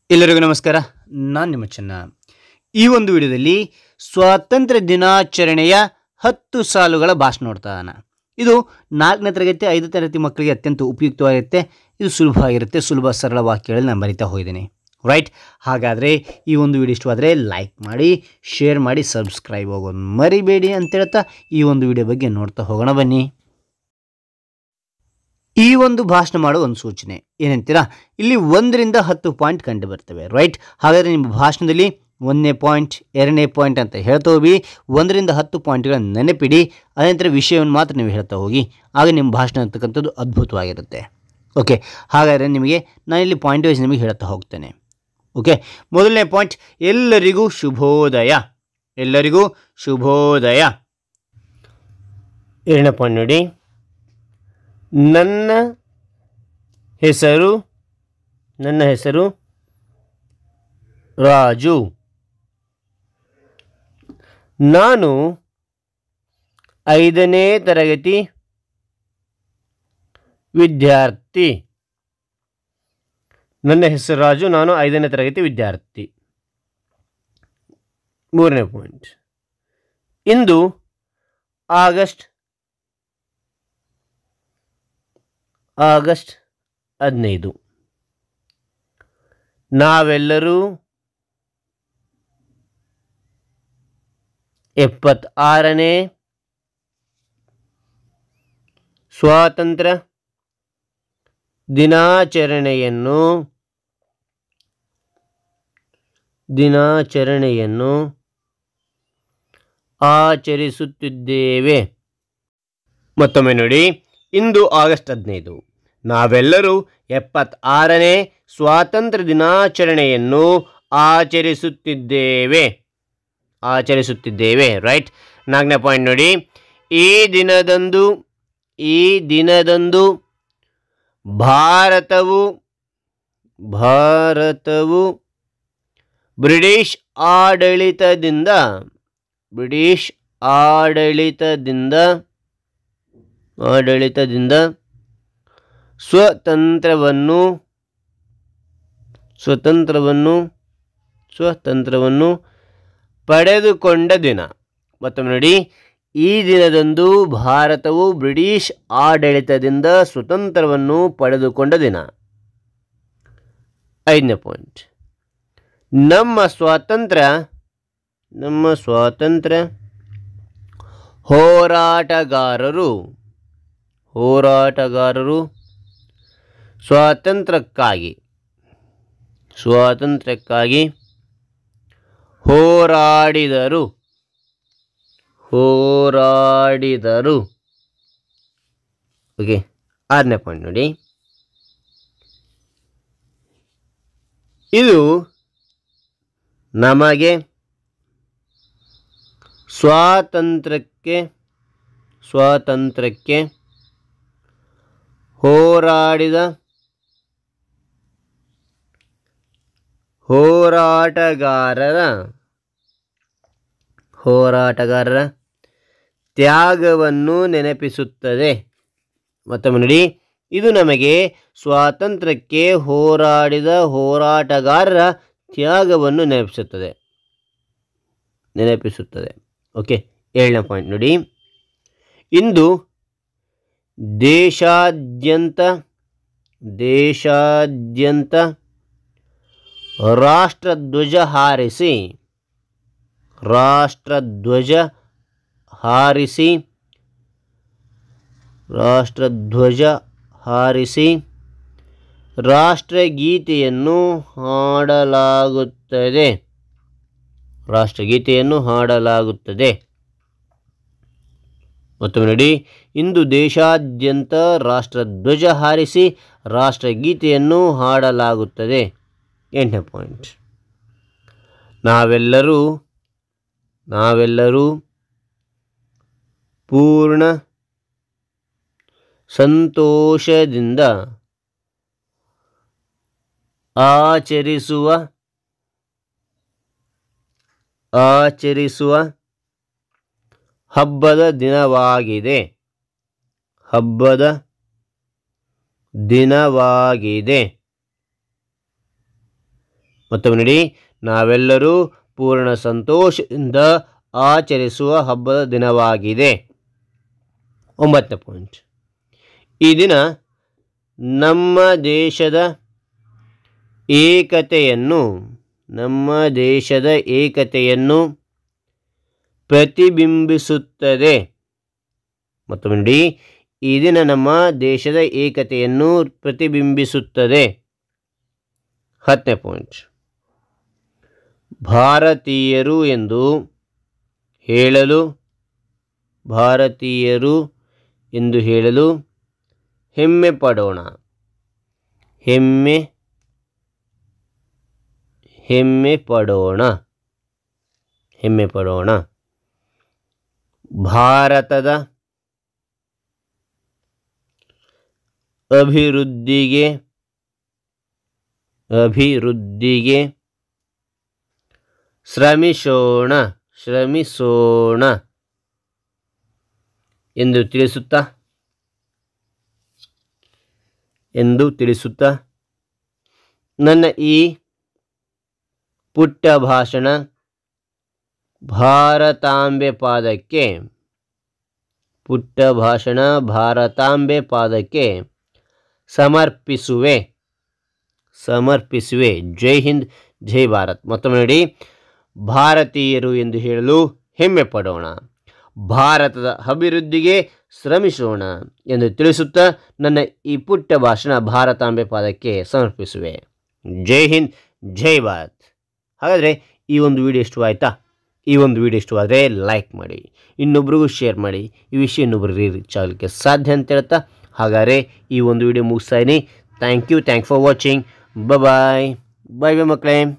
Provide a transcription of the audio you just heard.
ಎಲ್ಲರಿಗೂ ನಮಸ್ಕಾರ ನಾನು ನಿಮ್ಮ ಚೆನ್ನ ಈ ಒಂದು ವಿಡಿಯೋದಲ್ಲಿ ಸ್ವಾತಂತ್ರ್ಯ ದಿನಾಚರಣೆಯ ಹತ್ತು ಸಾಲುಗಳ ಭಾಷಣ ನೋಡ್ತಾ ಇದ್ದಾನ ಇದು ನಾಲ್ಕನೇ ತರಗತಿ ಐದು ತರಗತಿ ಮಕ್ಕಳಿಗೆ ಅತ್ಯಂತ ಉಪಯುಕ್ತವಾಗಿರುತ್ತೆ ಇದು ಸುಲಭವಾಗಿರುತ್ತೆ ಸುಲಭ ಸರಳ ವಾಕ್ಯಗಳಲ್ಲಿ ನಾನು ಬರಿತಾ ಹೋಗಿದ್ದೀನಿ ರೈಟ್ ಹಾಗಾದರೆ ಈ ಒಂದು ವಿಡಿಯೋ ಇಷ್ಟವಾದರೆ ಲೈಕ್ ಮಾಡಿ ಶೇರ್ ಮಾಡಿ ಸಬ್ಸ್ಕ್ರೈಬ್ ಆಗೋದು ಮರಿಬೇಡಿ ಅಂತ ಹೇಳ್ತಾ ಈ ಒಂದು ವಿಡಿಯೋ ಬಗ್ಗೆ ನೋಡ್ತಾ ಹೋಗೋಣ ಬನ್ನಿ ಈ ಒಂದು ಭಾಷಣ ಮಾಡೋ ಒಂದು ಸೂಚನೆ ಏನಂತೀರಾ ಇಲ್ಲಿ ಒಂದರಿಂದ ಹತ್ತು ಪಾಯಿಂಟ್ ಕಂಡು ಬರ್ತವೆ ರೈಟ್ ಹಾಗಾದರೆ ನಿಮ್ಮ ಭಾಷಣದಲ್ಲಿ ಒಂದನೇ ಪಾಯಿಂಟ್ ಎರಡನೇ ಪಾಯಿಂಟ್ ಅಂತ ಹೇಳ್ತಾ ಹೋಗಿ ಒಂದರಿಂದ ಹತ್ತು ಪಾಯಿಂಟ್ಗಳನ್ನು ನೆನಪಿಡಿ ಅನಂತರ ವಿಷಯವನ್ನು ಮಾತ್ರ ನೀವು ಹೇಳ್ತಾ ಹೋಗಿ ಆಗ ನಿಮ್ಮ ಭಾಷಣ ಅಂತಕ್ಕಂಥದ್ದು ಅದ್ಭುತವಾಗಿರುತ್ತೆ ಓಕೆ ಹಾಗಾದರೆ ನಿಮಗೆ ನಾನು ಇಲ್ಲಿ ಪಾಯಿಂಟ್ ವೈಸ್ ನಿಮಗೆ ಹೇಳ್ತಾ ಹೋಗ್ತೇನೆ ಓಕೆ ಮೊದಲನೇ ಪಾಯಿಂಟ್ ಎಲ್ಲರಿಗೂ ಶುಭೋದಯ ಎಲ್ಲರಿಗೂ ಶುಭೋದಯ ಎರಡನೇ ಪಾಯಿಂಟ್ ನೋಡಿ ನನ್ನ ಹೆಸರು ನನ್ನ ಹೆಸರು ರಾಜು ನಾನು ಐದನೇ ತರಗತಿ ವಿದ್ಯಾರ್ಥಿ ನನ್ನ ಹೆಸರು ರಾಜು ನಾನು ಐದನೇ ತರಗತಿ ವಿದ್ಯಾರ್ಥಿ ಮೂರನೇ ಪಾಯಿಂಟ್ ಇಂದು ಆಗಸ್ಟ್ ಆಗಸ್ಟ್ ಹದಿನೈದು ನಾವೆಲ್ಲರೂ ಎಪ್ಪತ್ತಾರನೇ ಸ್ವಾತಂತ್ರ್ಯ ದಿನಾಚರಣೆಯನ್ನು ದಿನಾಚರಣೆಯನ್ನು ಆಚರಿಸುತ್ತಿದ್ದೇವೆ ಮತ್ತೊಮ್ಮೆ ನೋಡಿ ಇಂದು ಆಗಸ್ಟ್ ಹದಿನೈದು ನಾವೆಲ್ಲರೂ ಎಪ್ಪತ್ತಾರನೇ ಸ್ವಾತಂತ್ರ್ಯ ದಿನಾಚರಣೆಯನ್ನು ಆಚರಿಸುತ್ತಿದ್ದೇವೆ ಆಚರಿಸುತ್ತಿದ್ದೇವೆ ರೈಟ್ ನಾಲ್ಕನೇ ಪಾಯಿಂಟ್ ನೋಡಿ ಈ ದಿನದಂದು ಈ ದಿನದಂದು ಭಾರತವು ಭಾರತವು ಬ್ರಿಟಿಷ್ ಆಡಳಿತದಿಂದ ಬ್ರಿಟಿಷ್ ಆಡಳಿತದಿಂದ ಆಡಳಿತದಿಂದ ಸ್ವತಂತ್ರವನ್ನು ಸ್ವತಂತ್ರವನ್ನು ಸ್ವತಂತ್ರವನ್ನು ಪಡೆದುಕೊಂಡ ದಿನ ಮತ್ತೊಮ್ಮೆ ನೋಡಿ ಈ ದಿನದಂದು ಭಾರತವು ಬ್ರಿಟಿಷ್ ಆಡಳಿತದಿಂದ ಸ್ವತಂತ್ರವನ್ನು ಪಡೆದುಕೊಂಡ ದಿನ ಐದನೇ ಪಾಯಿಂಟ್ ನಮ್ಮ ಸ್ವಾತಂತ್ರ್ಯ ನಮ್ಮ ಸ್ವಾತಂತ್ರ್ಯ ಹೋರಾಟಗಾರರು ಹೋರಾಟಗಾರರು ಸ್ವಾತಂತ್ರ್ಯಕ್ಕಾಗಿ ಸ್ವಾತಂತ್ರ್ಯಕ್ಕಾಗಿ ಹೋರಾಡಿದರು ಹೋರಾಡಿದರು ಓಕೆ ಆರನೇ ಪಾಯಿಂಟ್ ನೋಡಿ ಇದು ನಮಗೆ ಸ್ವಾತಂತ್ರ್ಯಕ್ಕೆ ಸ್ವಾತಂತ್ರ್ಯಕ್ಕೆ ಹೋರಾಡಿದ ಹೋರಾಟಗಾರರ ಹೋರಾಟಗಾರರ ತ್ಯಾಗವನ್ನು ನೆನಪಿಸುತ್ತದೆ ಮತ್ತೊಮ್ಮೆ ನೋಡಿ ಇದು ನಮಗೆ ಸ್ವಾತಂತ್ರ್ಯಕ್ಕೆ ಹೋರಾಡಿದ ಹೋರಾಟಗಾರರ ತ್ಯಾಗವನ್ನು ನೆನಪಿಸುತ್ತದೆ ನೆನಪಿಸುತ್ತದೆ ಓಕೆ ಏಳನೇ ಪಾಯಿಂಟ್ ನೋಡಿ ಇಂದು ದೇಶಾದ್ಯಂತ ದೇಶಾದ್ಯಂತ ರಾಷ್ಟ್ರಧ್ವಜ ಹಾರಿಸಿ ರಾಷ್ಟ್ರಧ್ವಜ ಹಾರಿಸಿ ರಾಷ್ಟ್ರಧ್ವಜ ಹಾರಿಸಿ ರಾಷ್ಟ್ರಗೀತೆಯನ್ನು ಹಾಡಲಾಗುತ್ತದೆ ರಾಷ್ಟ್ರಗೀತೆಯನ್ನು ಹಾಡಲಾಗುತ್ತದೆ ಮತ್ತೊಮ್ಮೆ ನೋಡಿ ಇಂದು ದೇಶಾದ್ಯಂತ ರಾಷ್ಟ್ರಧ್ವಜ ಹಾರಿಸಿ ರಾಷ್ಟ್ರಗೀತೆಯನ್ನು ಹಾಡಲಾಗುತ್ತದೆ ಎಂಟನೇ ಪಾಯಿಂಟ್ ನಾವೆಲ್ಲರೂ ನಾವೆಲ್ಲರೂ ಪೂರ್ಣ ಸಂತೋಷದಿಂದ ಆಚರಿಸುವ ಆಚರಿಸುವ ಹಬ್ಬದ ದಿನವಾಗಿದೆ ಹಬ್ಬದ ದಿನವಾಗಿದೆ ಮತ್ತೊಮ್ಮೆ ನೋಡಿ ನಾವೆಲ್ಲರೂ ಪೂರ್ಣ ಸಂತೋಷದಿಂದ ಆಚರಿಸುವ ಹಬ್ಬದ ದಿನವಾಗಿದೆ ಒಂಬತ್ತನೇ ಪಾಯಿಂಟ್ ಈ ದಿನ ನಮ್ಮ ದೇಶದ ಏಕತೆಯನ್ನು ನಮ್ಮ ದೇಶದ ಏಕತೆಯನ್ನು ಪ್ರತಿಬಿಂಬಿಸುತ್ತದೆ ಮತ್ತೊಮ್ಮೆ ನೋಡಿ ಈ ದಿನ ನಮ್ಮ ದೇಶದ ಏಕತೆಯನ್ನು ಪ್ರತಿಬಿಂಬಿಸುತ್ತದೆ ಹತ್ತನೇ ಪಾಯಿಂಟ್ ಭಾರತೀಯರು ಎಂದು ಹೇಳಲು ಭಾರತೀಯರು ಎಂದು ಹೇಳಲು ಹೆಮ್ಮೆ ಪಡೋಣ ಹೆಮ್ಮೆ ಹೆಮ್ಮೆ ಪಡೋಣ ಹೆಮ್ಮೆ ಪಡೋಣ ಭಾರತದ ಅಭಿವೃದ್ಧಿಗೆ ಅಭಿವೃದ್ಧಿಗೆ ಶ್ರಮಿಸೋಣ ಶ್ರಮಿಸೋಣ ಎಂದು ತಿಳಿಸುತ್ತಾ ಎಂದು ತಿಳಿಸುತ್ತಾ ನನ್ನ ಈ ಪುಟ್ಟ ಭಾಷಣ ಭಾರತಾಂಬೆ ಪಾದಕ್ಕೆ ಪುಟ್ಟ ಭಾಷಣ ಭಾರತಾಂಬೆ ಪಾದಕ್ಕೆ ಸಮರ್ಪಿಸುವೆ ಸಮರ್ಪಿಸುವೆ ಜೈ ಹಿಂದ್ ಜೈ ಭಾರತ್ ಮತ್ತೊಮ್ಮೆ ನೋಡಿ ಭಾರತೀಯರು ಎಂದು ಹೇಳಲು ಹೆಮ್ಮೆ ಪಡೋಣ ಭಾರತದ ಅಭಿವೃದ್ಧಿಗೆ ಶ್ರಮಿಸೋಣ ಎಂದು ತಿಳಿಸುತ್ತಾ ನನ್ನ ಈ ಪುಟ್ಟ ಭಾಷಣ ಭಾರತಾಂಬೆ ಪಾದಕ್ಕೆ ಸಮರ್ಪಿಸುವೆ ಜೈ ಹಿಂದ್ ಜೈ ಭಾರತ್ ಹಾಗಾದರೆ ಈ ಒಂದು ವಿಡಿಯೋ ಇಷ್ಟವಾಯ್ತಾ ಈ ಒಂದು ವಿಡಿಯೋ ಇಷ್ಟವಾದರೆ ಲೈಕ್ ಮಾಡಿ ಇನ್ನೊಬ್ರಿಗೂ ಶೇರ್ ಮಾಡಿ ಈ ವಿಷಯ ಇನ್ನೊಬ್ರಿಗೆ ರೀಚ್ ಆಗಲಿಕ್ಕೆ ಸಾಧ್ಯ ಅಂತ ಹೇಳ್ತಾ ಹಾಗಾದರೆ ಈ ಒಂದು ವಿಡಿಯೋ ಮುಗಿಸ್ತಾ ಇದ್ದೀನಿ thank you thank for watching bye bye bye ಮಕ್ಕಳೇ